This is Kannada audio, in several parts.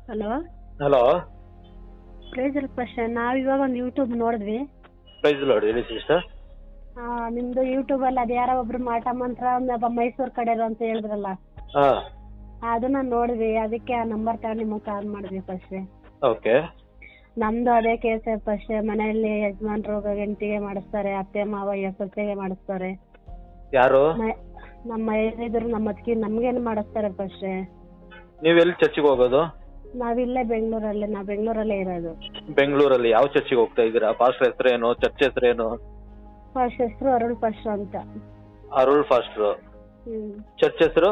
ಹಲೋ ಹಲೋ ಪ್ರೈಸ್ ಫಸ್ಟ್ ನಾವು ಇವಾಗ ಒಂದು ಯೂಟ್ಯೂಬ್ ನೋಡಿದ್ವಿ ಪ್ರೈಸ್ ಲಾರ್ಡ್ ಹೇಳಿ ಸಿಸ್ಟರ್ ಆ, ನಿಮ್ದು ಯೂಟ್ಯೂಬ್ ಅಲ್ಲಿ ಅದು ಯಾರೋ ಒಬ್ರು ಮಾಟ ಮಂತ್ರ ಒಂದು ಮೈಸೂರು ಕಡೆರು ಅಂತ ಹೇಳಿದ್ರಲ್ಲ ಹಾ ಅದನ್ನ ನೋಡಿದ್ವಿ ಅದಕ್ಕೆ ಆ ನಂಬರ್ ತಗೊಂಡು ನಿಮಗೆ ಕಾಲ್ ಮಾಡಿದ್ವಿ ಫಸ್ಟ್ ಓಕೆ ನಮ್ದು ಅದೇ ಕೇಸ್ ಫಸ್ಟ್ ಮನೆಯಲ್ಲಿ ಯಜಮಾನ್ರು ಹೆಂಡತಿಗೆ ಮಾಡಿಸ್ತಾರೆ ಅತ್ತೆ ಮಾವ ಸೊಸೆಗೆ ಮಾಡಿಸ್ತಾರೆ ಯಾರು ಮ- ನಮ್ಮ ಏನಿದ್ರು ನಮ್ಮ ಅತ್ತಿಗೆ ನಮ್ಗೇನು ಮಾಡಿಸ್ತಾರೆ ಫಸ್ಟ್ ನೀವು ಎಲ್ಲಿ ಚರ್ಚಿಗೆ ಹೋಗೋದು ನಾವಿಲ್ಲೇ ಬೆಂಗಳೂರಲ್ಲೇ ನಾವು ಬೆಂಗಳೂರಲ್ಲೇ ಇರೋದು ಬೆಂಗಳೂರಲ್ಲಿ ಯಾವ ಚರ್ಚಿಗೆ ಹೋಗ್ತಾ ಇದ್ದೀರಾ ಪಾಸ್ಟರ್ ಹೆಸರೇನು ಚರ್ಚ್ ಹೆಸರೇನು ಫಸ್ಟ್ ಹೆಸರು ಅರುಳ್ ಫಸ್ಟ್ ಅಂತ ಅರುಳ್ ಫಾಸ್ಟ್ರು ಹ್ಮ್ ಚರ್ಚ್ ಹೆಸರು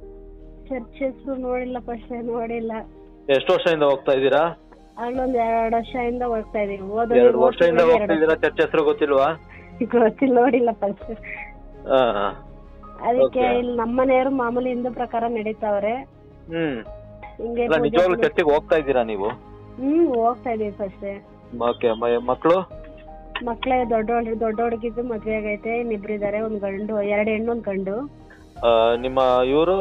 ಚರ್ಚ್ ಹೆಸರು ನೋಡಿಲ್ಲ ಫಸ್ಟ್ ನೋಡಿಲ್ಲ ಎಷ್ಟು ವರ್ಷದಿಂದ ಹೋಗ್ತಾ ಇದ್ದೀರಾ ಅಲ್ಲೊಂದ್ ಎರಡು ವರ್ಷದಿಂದ ಹೋಗ್ತಾ ಇದೀವಿ ಓದೋದು ಎರಡು ವರ್ಷದಿಂದ ಓದ್ತಿರೋದು ಹೋಗ್ತಾ ಇದ್ದೀರಾ ಚರ್ಚ್ ಹೆಸರು ಗೊತ್ತಿಲ್ವಾ ಗೊತ್ತಿಲ್ಲ ನೋಡಿಲ್ಲ ಫಸ್ಟ್ ಹಾ ಹಾ. ಅದಕ್ಕೆ Okay. ಇಲ್ಲಿ ನಮ್ಮನೆಯವರು ಮಾಮೂಲಿ ಹಿಂದೂ ಪ್ರಕಾರ ನಡೀತಾವ್ರೆ ಹ್ಮ್ ಹಿಂಗೆ ಅಲ್ಲ ಪೂಜೆ ನಿಜವಾಗ್ಲೂ ಪುನಸ್- ಚರ್ಚಿಗೆ ಹೋಗ್ತಾ ಇದ್ದೀರಾ ನೀವು ಹ್ಮ್ ಹೋಗ್ತಾ ಇದೀವಿ ಫಸ್ಟ್ ಓಕೆ ಮಕ್ಕಳು ಮಕ್ಳೇ ದೊಡ್ಡೋಳ್ ದೊಡ್ಡೋಡ್ಗಿದ್ದು ಮದ್ವೆ ಆಗೈತೆ ಇನ್ನಿಬ್ರು ಇದಾರೆ ಒಂದ್ ಗಂಡು ಎರಡ್ ಹೆಣ್ಣು ಒಂದ್ ಗಂಡು ನಿಮ್ಮ ಇವರು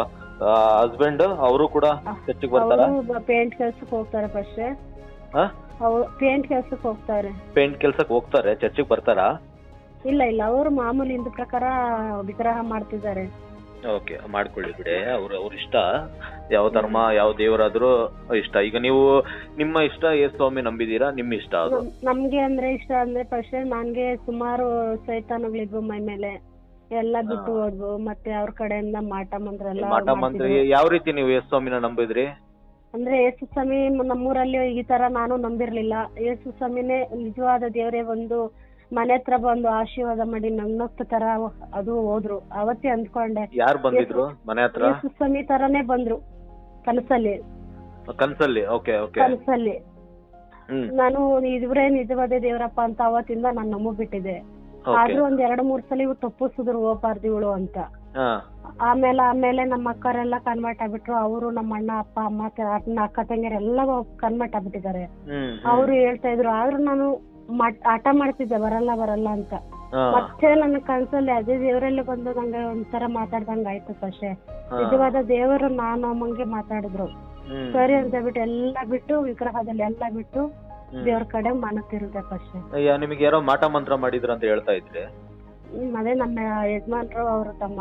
ಹಸ್ಬೆಂಡ್ ಅವರು ಕೂಡ ಚರ್ಚಿಗೆ ಬರ್ತಾರ ಅವರು ಪೇಂಟ್ ಕೆಲ್ಸಕ್ಕೆ ಹೋಗ್ತಾರೆ ಫಸ್ಟ್ ಹಾ ಅವ್ರು ಪೇಂಟ್ ಕೆಲ್ಸಕ್ಕೆ ಹೋಗ್ತಾರೆ ಪೇಂಟ್ ಕೆಲ್ಸಕ್ಕೆ ಹೋಗ್ತಾರೆ ಚರ್ಚಿಗೆ ಬರ್ತಾರಾ ಇಲ್ಲ ಇಲ್ಲ ಅವರು ಮಾಮೂಲಿ ಹಿಂದೂ ಪ್ರಕಾರ ವಿಗ್ರಹ ಮಾಡ್ತಿದ್ದಾರೆ ಓಕೆ ಮಾಡ್ಕೊಳ್ಳಿ ಬಿಡಿ ಅವ್ರ ಅವ್ರ ಇಷ್ಟ ಯಾವ ಧರ್ಮ ಯಾವ ದೇವರಾದ್ರೂ ಇಷ್ಟ ಈಗ ನೀವು ನಿಮ್ಮ ಇಷ್ಟ ಏ ಸ್ವಾಮಿ ನಂಬಿದೀರಾ ನಿಮ್ಮ ಇಷ್ಟ ಅದು ನಮ್- ನಮ್ಗೆ ಅಂದ್ರೆ ಇಷ್ಟ ಅಂದ್ರೆ ಫಸ್ಟ್ ನನ್ಗೆ ಸುಮಾರು ಸೈತಾನಗಳಿದ್ವು ಮೈ ಮೇಲೆ ಎಲ್ಲ ಬಿಟ್ಟು ಹೋದ್ವು ಮತ್ತೆ ಅವ್ರ ಕಡೆಯಿಂದ ಮಾಟ ಮಂತ್ರ ಎಲ್ಲ ಮಾಟ ಮಂತ್ರ ಮಾಡ್ತಿದ್ರು. ಯಾವ ರೀತಿ ನೀವು ಏ ಸ್ವಾಮಿನ ನಂಬಿದ್ರಿ ಅಂದ್ರೆ ಯೇಸು ಸ್ವಾಮಿ ಮ- ನಮ್ಮೂರಲ್ಲಿ ಈ ತರ ನಾನು ನಂಬಿರ್ಲಿಲ್ಲ ಯೇಸು ಸ್ವಾಮಿನೇ ನಿಜವಾದ ದೇವರೇ ಒಂದು ಮನೆ ಹತ್ರ ಬಂದು ಆಶೀರ್ವಾದ ಮಾಡಿ ನನ್ನೊತ್ತ ತರ ಅದು ಹೋದ್ರು ಅವತ್ತೇ ಅಂದ್ಕೊಂಡೆ ಯಾರು ಬಂದಿದ್ರು ಮನೆ ಹತ್ರ ಯೇಸು ಸ್ವಾಮಿ ತರನೇ ಬಂದ್ರು ಕನಸಲ್ಲಿ ಕನ್ಸಲ್ಲಿ ಓಕೆ ಓಕೆ ಕನಸಲ್ಲಿ ಹ್ಮ್ ನಾನು ಇವ್ರೇ ನಿಜವಾದ ದೇವರಪ್ಪ ಅಂತ ಅವತ್ತಿಂದ ನಾನು ನಂಬಿಬಿಟ್ಟಿದ್ದೆ ಓಕೆ ಆದ್ರೂ ಒಂದ್ ಎರಡ್ ಮೂರ್ ಸಲ ಇವ್ ತಪ್ಪಿಸಿದ್ರು ಹೋಗ್ಬಾರ್ದು ಇವಳು ಅಂತ ಹಾ ಆಮೇಲೆ ಆಮೇಲೆ ನಮ್ಮ ಅಕ್ಕರೆಲ್ಲ ಕನ್ವರ್ಟ್ ಆಗ್ಬಿಟ್ರು ಅವರು ನಮ್ಮ ಅಣ್ಣ ಅಪ್ಪ ಅಮ್ಮ ತ- ಅಣ್ಣ ಅಕ್ಕ ತಂಗಿಯರೆಲ್ಲ ಕನ್ವರ್ಟ್ ಆಗ್ಬಿಟ್ಟಿದ್ದಾರೆ ಹ್ಮ್ ಅವರು ಹೇಳ್ತಾ ಇದ್ರು ಆದ್ರೂ ನಾನು ಮಟ್- ಹಠ ಮಾಡ್ತಿದ್ದೆ ಬರಲ್ಲ ಬರಲ್ಲ ಅಂತ ಹಾ ಮತ್ತೆ ನನ್ನ ಕನ್ಸಲ್ಲಿ ಅದೇ ದೇವರಲ್ಲಿ ಬಂದು ನಂಗೆ ಒಂಥರ ಮಾತಾಡ್ದಂಗ ಆಯ್ತು ಫಸ್ಟ್ ಹಾ. ನಿಜವಾದ ದೇವರು ನಾನು ಅಮ್ಮಂಗೆ ಮಾತಾಡಿದ್ರು ಹ್ಮ್ ಸರಿ ಅಂತ ಬಿಟ್ಟು ಎಲ್ಲ ಬಿಟ್ಟು ವಿಗ್ರಹದಲ್ಲಿ ಎಲ್ಲ ಬಿಟ್ಟು ಹ್ಮ್. ದೇವ್ರ ಕಡೆ ಮನಸ್ಸಿರುತ್ತೆ ಫಸ್ಟ್ ಅಯ್ಯ ನಿಮಗೆ ಯಾರೋ ಮಾಟ ಮಂತ್ರ ಮಾಡಿದ್ರ ಅಂತ ಹೇಳ್ತಾ ಇದ್ರಿ ಅದೇ ನಮ್ಮ ಯಜಮಾನ್ರು ಅವ್ರ ತಮ್ಮ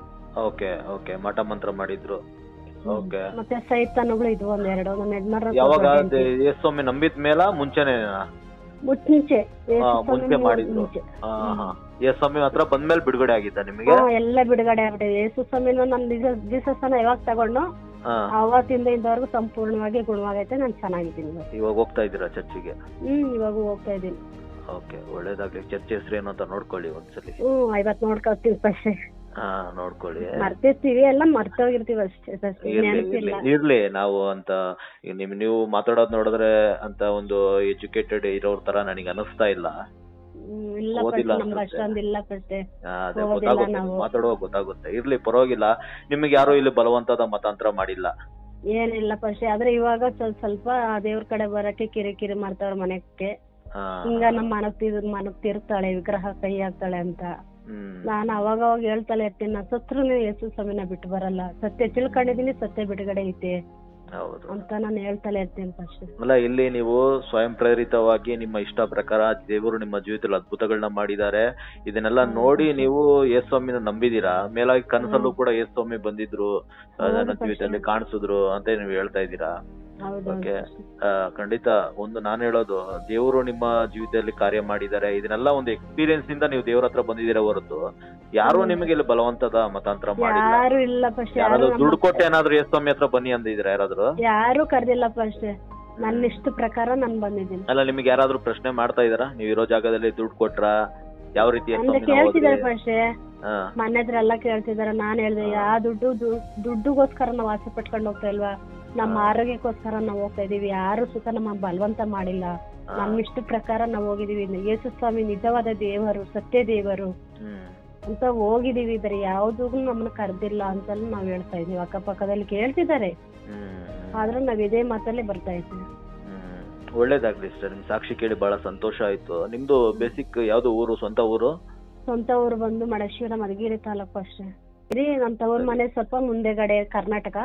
ಓಕೆ ಓಕೆ ಮಾಟ ಮಂತ್ರ ಮಾಡಿದ್ರು ಓಕೆ ಮತ್ತೆ ಸೈತಾನುಗಳು ಇದ್ವು ಒಂದೆರಡು ನಮ್ಮ ಯಜಮಾನ್ರ ಯಾವಾಗ ಏ ಸ್ವಾಮಿ ನಂಬಿದ ಮೇಲ ಮುಂಚೆನೆ ಮುಂಚೆ ಹಾ, ಮುಂಚೆ ಮಾಡಿದ್ರು ಹಾ ಹಾ ಏ ಸ್ವಾಮಿ ಹತ್ರ ಬಂದ್ಮೇಲೆ ಬಿಡುಗಡೆ ಆಗಿದ್ದ ನಿಮಗೆ ಹಾ ಎಲ್ಲ ಬಿಡುಗಡೆ ಆಗ್ಬಿಟ್ಟಿದೆ ಯೇಸು ಸ್ವಾಮಿನ ನನ್ ದಿವಸನ ಯಾವಾಗ ತಗೊಂಡು ಹಾ ಅವತ್ತಿಂದ ಇಂದವರೆಗೂ ಸಂಪೂರ್ಣವಾಗಿ ಗುಣವಾಗೈತೆ ನಾನು ಚೆನ್ನಾಗಿದ್ದೀನಿ ಇವಾಗ. ಇವಾಗ ಹೋಗ್ತಾ ಇದ್ದೀರಾ ಚರ್ಚಿಗೆ ಹ್ಮ್ ಇವಾಗ ಹೋಗ್ತಾ ಇದ್ದೀನಿ ಓಕೆ ಒಳ್ಳೇದಾಗ್ಲಿ ಚರ್ಚ್ ಹೆಸರು ಏನು ಅಂತ ನೋಡ್ಕೊಳ್ಳಿ ಒಂದ್ಸಲಿ ಹ್ಮ್ ಐವತ್ ನೋಡ್ಕೊಳ್ತೀವಿ ಫಸ್ಟ್ ಹಾ ನೋಡ್ಕೊಳ್ಳಿ ಮರ್ತಿರ್ತೀವಿ ಎಲ್ಲ ಮರ್ತೋಗಿರ್ತೀವಿ ಅಷ್ಟೇ ಅಷ್ಟೇ ಇರ್ಲಿ ನೆನಪಿಲ್ಲ ಇರ್ಲಿ ಇರ್ಲಿ ನಾವು ಅಂತ ಈಗ ನಿಮ್ ನೀವು ಮಾತಾಡೋದ್ ನೋಡಿದ್ರೆ ಅಂತ ಒಂದು ಎಜುಕೇಟೆಡ್ ಇರೋರ್ ತರ ನನಗೆ ಅನಿಸ್ತಾ ಇಲ್ಲ ಹ್ಮ್, ಇಲ್ಲ ಫಸ್ಟ್ ಓದಿಲ್ಲ ನಮ್ಗೆ ಅನ್ಸುತ್ತೆ. ಅಷ್ಟೊಂದಿಲ್ಲ ಫಸ್ಟ್ ಆ, ಅದೇ ಓದಿಲ್ಲ ಗೊತ್ತಾಗುತ್ತೆ ನಾವು. ಮಾತಾಡುವಾಗ ಗೊತ್ತಾಗುತ್ತೆ ಇರ್ಲಿ ಪರವಾಗಿಲ್ಲ ನಿಮಗೆ ಯಾರು ಇಲ್ಲಿ ಬಲವಂತದ ಮತಾಂತರ ಮಾಡಿಲ್ಲ ಏನಿಲ್ಲ ಫಸ್ಟ್ ಆದ್ರೆ ಇವಾಗ ಸ್ವಲ್ಪ ಸ್ವಲ್ಪ ದೇವ್ರ ಕಡೆ ಬರಕ್ಕೆ ಕಿರಿಕಿರಿ ಮಾಡ್ತಾವ್ರ ಮನೆಗೆ ಹಾ ಹಿಂಗ ನಮ್ ಮನಕ್ ತಿರ್ ಮನಕ್ ತಿರ್ತಾಳೆ ವಿಗ್ರಹ ಕೈ ಹಾಕ್ತಾಳೆ ಅಂತ ಹ್ಮ್ ನಾನು ಅವಾಗ ಅವಾಗ ಹೇಳ್ತಾಳೆ ಇರ್ತೀನಿ ನಾ ಸತ್ರು ಯೇಸು ಸ್ವಾಮಿನ ಬಿಟ್ಟು ಬರಲ್ಲ ಸತ್ಯ ತಿಳ್ಕೊಂಡಿದೀನಿ ಸತ್ಯ ಬಿಡುಗಡೆ ಐತೆ ಹೌದು ಅಂತ ನಾನು ಹೇಳ್ತಾಳೆ ಇರ್ತೀನಿ ಫಸ್ಟ್ ಅಲ್ಲ ಇಲ್ಲಿ ನೀವು ಸ್ವಯಂ ಪ್ರೇರಿತವಾಗಿ ನಿಮ್ಮ ಇಷ್ಟ ಪ್ರಕಾರ ದೇವರು ನಿಮ್ಮ ಜೀವಿತದಲ್ಲಿ ಅದ್ಭುತಗಳನ್ನ ಮಾಡಿದ್ದಾರೆ ಇದನ್ನೆಲ್ಲ ನೋಡಿ ನೀವು ಯೇಸ್ವಾಮಿನ ನಂಬಿದೀರಾ ಮೇಲಾಗಿ ಕನಸಲ್ಲೂ ಕೂಡ ಯೇಸ್ವಾಮಿ ಬಂದಿದ್ರು ಆ, ಹೌದು ನನ್ನ ಪಕ್ಷ. ಜೀವಿತದಲ್ಲಿ ಕಾಣಿಸಿದ್ರು ಅಂತ ನೀವು ಹೇಳ್ತಾ ಇದ್ದೀರಾ ಹೌದು ಓಕೆ ಆ, ಖಂಡಿತ ಒಂದು ನಾನು ಹೇಳೋದು ದೇವರು ನಿಮ್ಮ ಜೀವಿತದಲ್ಲಿ ಕಾರ್ಯ ಮಾಡಿದ್ದಾರೆ ಇದನ್ನೆಲ್ಲ ಒಂದು ಎಕ್ಸ್ಪೀರಿಯನ್ಸ್ ಇಂದ ನೀವು ದೇವ್ರ ಹತ್ರ ಬಂದಿದ್ದೀರಾ ಹೊರತು ಯಾರು ನಿಮಗೆ ಇಲ್ಲಿ ಬಲವಂತದ ಮತಾಂತರ ಮಾಡಿಲ್ಲ ಯಾರು ಇಲ್ಲ ಫಸ್ಟ್ ಯಾರು ಯಾರಾದ್ರೂ ದುಡ್ಡು ನಮ್ಮ- ಕೊಟ್ಟು ಏನಾದ್ರು ಯೇಸ್ವಾಮಿ ಹತ್ರ ಬನ್ನಿ ಅಂದಿದ್ದೀರಾ ಯಾರಾದ್ರೂ ಯಾರು ಕರ್ದಿಲ್ಲ ಫಸ್ಟ್ ನನ್ನ ಇಷ್ಟ ಪ್ರಕಾರ ನಾನ್ ಬಂದಿದ್ದೀನಿ ಅಲ್ಲ ನಿಮ್ಗೆ ಯಾರಾದ್ರೂ ಪ್ರಶ್ನೆ ಮಾಡ್ತಾ ಇದಾರಾ ನೀವ್ ಇರೋ ಜಾಗದಲ್ಲಿ ದುಡ್ಡು ಕೊಟ್ರ ಯಾವ ರೀತಿ ಅಂದ್ರೆ ಯೇಸ್ವಾಮಿನ ಕೇಳ್ತಿದಾರೆ ಹೋದ್ರಿ? ಫಸ್ಟ್ ಹಾ ಮನೆ ಹತ್ರ ಎಲ್ಲ ಕೇಳ್ತಿದಾರೆ ನಾನ್ ಹೇಳ್ದೆ ಯಾ ದುಡ್ಡು ದು- ದುಡ್ಡುಗೋಸ್ಕರ ನಾವು ಆಸೆ ಪಟ್ಕೊಂಡು ಹೋಗ್ತಾ ಇಲ್ವಾ ನಮ್ಮ ಆರೋಗ್ಯಕ್ಕೋಸ್ಕರ ನಾವು ಹೋಗ್ತಾ ಇದೀವಿ ಯಾರು ಸುತ್ತ ನಮ್ಮ ಬಲವಂತ ಮಾಡಿಲ್ಲ ಹಾ. ನಮ್ಮ ಇಷ್ಟ ಪ್ರಕಾರ ನಾವು ಹೋಗಿದೀವಿ ಯೇಸು ಸ್ವಾಮಿ ನಿಜವಾದ ದೇವರು ಸತ್ಯ ದೇವರು ಹ್ಮ್ ಅಂತ ಹೋಗಿದೀವಿ ಬರೀ ಯಾವ್ದಕ್ಕೂ ನಮ್ಮನ್ನ ಕರ್ದಿಲ್ಲ ಅಂತೆಲ್ಲ ನಾವ್ ಹೇಳ್ತಾ ಇದೀವಿ ಅಕ್ಕಪಕ್ಕದಲ್ಲಿ ಕೇಳ್ತಿದ್ದಾರೆ ಹ್ಮ್ ಆದ್ರೂ ನಾವ್ ಇದೇ ಮಾತಲ್ಲೇ ಬರ್ತಾ ಇದ್ದೀವಿ ಹ್ಮ್ ಒಳ್ಳೇದಾಗ್ಲಿ ಸರ್ ನಿಮ್ ಸಾಕ್ಷಿ ಕೇಳಿ ಬಹಳ ಸಂತೋಷ ಆಯ್ತು ನಿಮ್ದು ಬೇಸಿಕ್ ಯಾವ್ದು ಊರು ಸ್ವಂತ ಊರು ಸ್ವಂತ ಊರು ಬಂದು ಮಡಶಿವರ ಮಧುಗಿರಿ ತಾಲೂಕು ಅಷ್ಟೇ ರೀ ನಮ್ ತವ್ರ ಮನೆ ಸ್ವಲ್ಪ ಮುಂದೆಗಡೆ ಕರ್ನಾಟಕ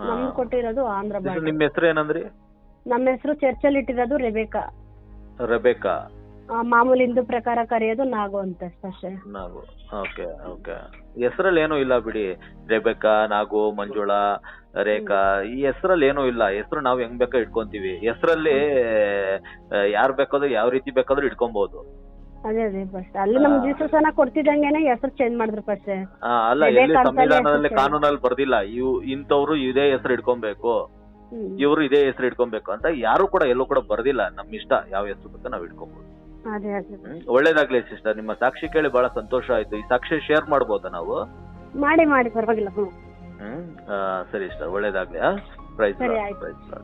ಹಾ. ನಮ್ದು ಕೊಟ್ಟಿರೋದು ಆಂಧ್ರ ಇದು ಬಾರ್ಡರ್ ನಿಮ್ಮ ಹೆಸರು ಏನಂದ್ರಿ ನಮ್ಮ ಹೆಸರು ಚರ್ಚಲ್ಲಿ ಇಟ್ಟಿರೋದು ರೆಬೇಕಾ ರೆಬೇಕಾ ಆ, ಮಾಮೂಲಿ ಹಿಂದೂ ಪ್ರಕಾರ ಕರೆಯೋದು ನಾಗು ಅಂತ ಅಷ್ಟೇ ನಾಗು ಓಕೆ ಓಕೆ ಹೆಸರಲ್ಲಿ ಏನೂ ಇಲ್ಲ ಬಿಡಿ ರೆಬೆಕಾ ನಾಗು ಮಂಜುಳಾ ರೇಖಾ ಈ ಹೆಸರಲ್ಲಿ ಏನೂ ಇಲ್ಲ ಹೆಸರು ನಾವು ಹೆಂಗ್ ಬೇಕಾ ಇಟ್ಕೊಂತೀವಿ ಹೆಸರಲ್ಲಿ ಯಾರು ಬೇಕಾದ್ರೂ ಯಾವ ರೀತಿ ಬೇಕಾದ್ರೂ ಇಟ್ಕೊಬಹುದು ಅದೇ ಅದೇ ಫಸ್ಟ್ ಅಲ್ಲಿ ನಮ್ ಜೀಸಸನ ಕೊಡ್ತಿದ್ದಂಗೆನೆ ಹೆಸರು ಚೇಂಜ್ ಮಾಡಿದ್ರು ಫಸ್ಟ್ ಆ, ಅಲ್ಲ ರೆಬೆಕಾ ಎಲ್ಲಿ ಅಂತಾನೆ ಸಂವಿಧಾನದಲ್ಲಿ ಹೆಸ್ರು ಕಾನೂನಲ್ಲಿ ಬರ್ದಿಲ್ಲ ಇವ್ ಇಂಥವ್ರು ಇದೇ ಹೆಸರು ಇಟ್ಕೊಬೇಕು ಇವರು ಇದೇ ಹೆಸರು ಇಟ್ಕೊಬೇಕು ಅಂತ ಯಾರು ಕೂಡ ಎಲ್ಲೂ ಕೂಡ ಬರ್ದಿಲ್ಲ ನಮ್ ಇಷ್ಟ ಯಾವ ಹೆಸರು ಬೇಕಾ ನಾವ್ ಇಟ್ಕೊಬಹುದು ಅದೇ ಅದೇ ಹ್ಮ್ ಒಳ್ಳೇದಾಗ್ಲಿ ಸಿಸ್ಟರ್ ನಿಮ್ಮ ಸಾಕ್ಷಿ ಕೇಳಿ ಬಹಳ ಸಂತೋಷ ಆಯ್ತು ಈ ಸಾಕ್ಷಿ ಶೇರ್ ಮಾಡ್ಬೋದಾ ನಾವು ಮಾಡಿ ಮಾಡಿ ಪರವಾಗಿಲ್ಲ ಹ್ಞೂ ಹ್ಮ್ ಆ, ಸರಿ ಸಿಸ್ಟರ್ ಒಳ್ಳೇದಾಗ್ಲಿ ಪ್ರೈಸ್ ಸರಿ, ಆಯ್ತು. ಪ್ರೈಸ್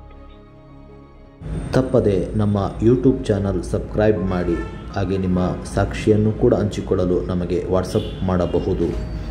ತಪ್ಪದೆ ನಮ್ಮ ಯೂಟ್ಯೂಬ್ ಚಾನಲ್ ಸಬ್ಸ್ಕ್ರೈಬ್ ಮಾಡಿ ಹಾಗೆ ನಿಮ್ಮ ಸಾಕ್ಷಿಯನ್ನು ಕೂಡ ಹಂಚಿಕೊಳ್ಳಲು ನಮಗೆ ವಾಟ್ಸಪ್ ಮಾಡಬಹುದು